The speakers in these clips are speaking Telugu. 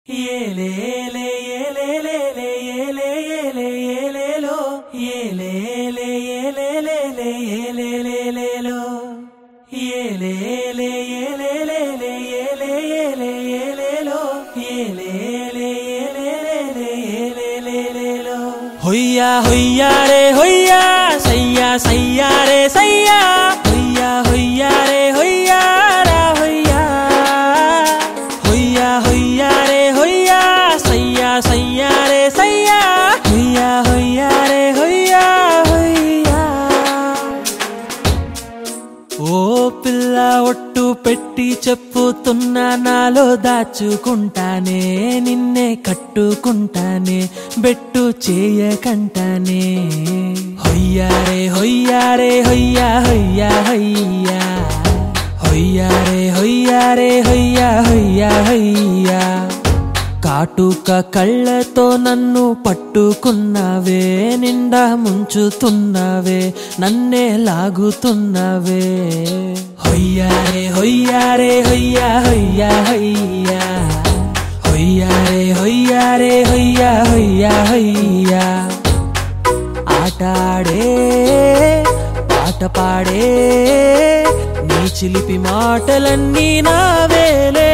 ఏలే ఏలే ఏలే ఏలే ఏలే ఏలే ఏలేలో ఏలే ఏలే ఏలే ఏలే ఏలే ఏలేలో ఏలే ఏలే ఏలే ఏలే ఏలే ఏలే ఏలేలో ఏలే ఏలే ఏలే ఏలే ఏలే ఏలేలో హొయ్యా హొయ్యా రే హొయ్యా సయ్యా సయ్యా రే సయ్యా హొయ్యా హొయ్యా రే హొయ్యా రా హొయ్యా హొయ్యా హొయ్యా రే హొయ్యా సయ్యా సయ్యా రే సయ్యా హొయ్యా హొయ్యా రే హొయ్యా హొయ్యా ఓ పిల్ల ఒట్టు పెట్టి చెప్పుతున్నా నాలో దాచుకుంటానే నిన్నే కట్టుకుంటానే బెట్టు చేయకంటానే హొయ్యారే హొయ్యారే హొయ్యా హొయ్యా హొయ్యా హొయ్యారే హొయ్యారే హొయ్యా హొయ్యా హొయ్యా కాటుక కళ్ళతో నన్ను పట్టుకున్నావే నిండా ముంచుతున్నావే నన్నే లాగుతున్నావే హొయ్యారే హొయ్యారే హొయ్యా హొయ్యా హొయ్యా హొయ్యారే హొయ్యారే హొయ్యా హొయ్యా హొయ్యా ఆటాడే పాట పాడే నీ చిలిపి మాటలన్నీ నావేలే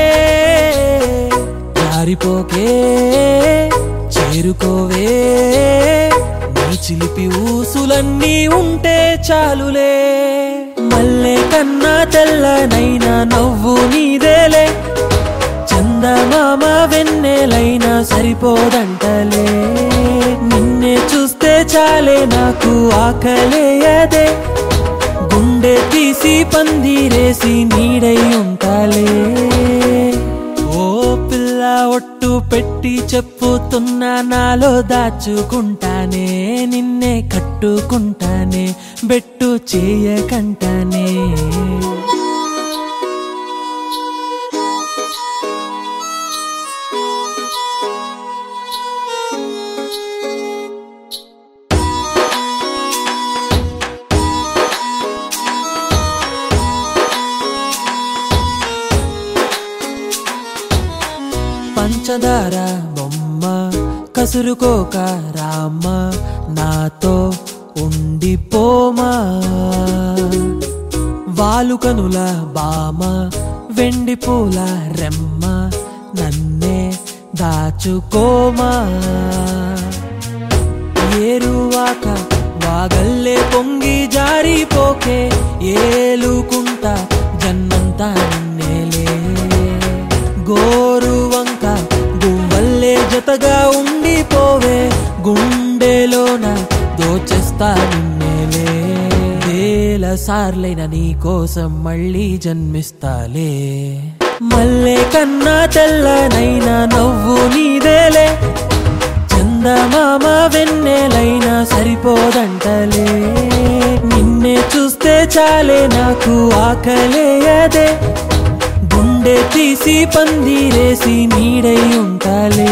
జారిపోకే చేరుకోవే నీ చిలిపి ఊసులన్నీ ఉంటే చాలులే మల్లె కన్నా తెల్లనైనా నవ్వు నీదేలే చందమామ వెన్నెలైనా సరిపోదంటలే నిన్నే చూస్తే చాలే నాకు ఆకలేయదే గుండె తీసి పందిరేసి నీడై ఉంటాలే ఓ పిల్ల ఒట్టు పెట్టి చెప్పుతున్నా నాలో దాచుకుంటానే నిన్నే కట్టుకుంటానే బెట్టు చేయకంటానే పంచదార బొమ్మ కసురుకోక రామ్మ నాతో ఉండిపోమా వాలుకనుల బామ వెండి పూల రెమ్మ నన్నే దాచుకోమా ఏరువాక వాగల్లే పొంగి జారిపోకే ఏలుకుంటా జన్మంతా నిన్నేలే గోరు వంక గువ్వల్లే జతగా ఉండిపోవే గుండెలోన దోచేస్తా నిన్నేలే వేల సార్లైన నీ కోసం మళ్ళీ జన్మిస్తాలే మల్లె కన్నా తెల్లనైనా నవ్వు నీదేలే చందమామ వెన్నెలైనా సరిపోదంటలే నిన్నే చూస్తే చాలే నాకు ఆకలేయదే గుండె తీసి పందిరేసి నీడై ఉంటాలే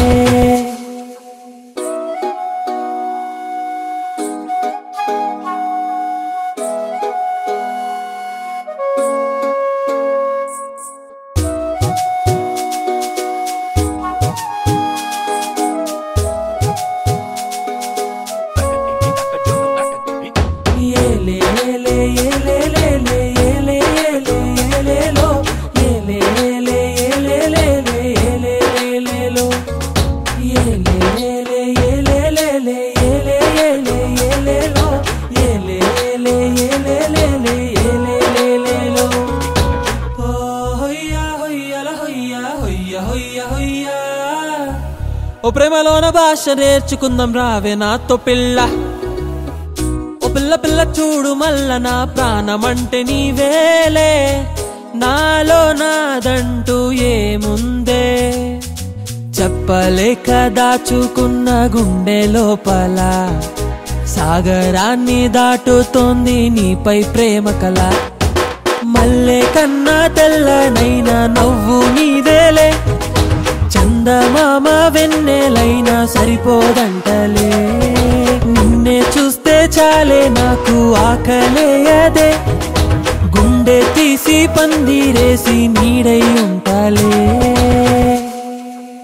ఏలే ఏలే ఏలే ఏలే ఏలే ఏలే ఏలేలో ఏలే ఏలే ఏలే ఏలే ఏలే ఏలేలో ఏలే ఏలే ఏలే ఏలే ఏలే ఏలే ఏలేలో ఏలే ఏలే ఏలే ఏలే ఏలే ఏలేలో ఓ హొయ్యా హొయ్యల హొయ్యా హొయ్యా హొయ్యా హొయ్యా ఓ ప్రేమలోన భాష నేర్చుకుందాం రావే నాతో పిల్ల ఓ పిల్ల పిల్ల చూడు మల్ల నా ప్రాణమంటే నీవేలే నాలో నాదంటూ ఏముందే చెప్పలేక దాచుకున్న గుండె లోపల సాగరాన్ని దాటుతోంది నీపై ప్రేమ కల మల్లె కన్నా తెల్లనైనా నవ్వు నీదేలే చందమామ వెన్నెలైనా సరిపోదంటలే నిన్నే చూస్తే చాలే నాకు ఆకలేయదే గుండె తీసి పందిరేసి నీడై ఉంటాలే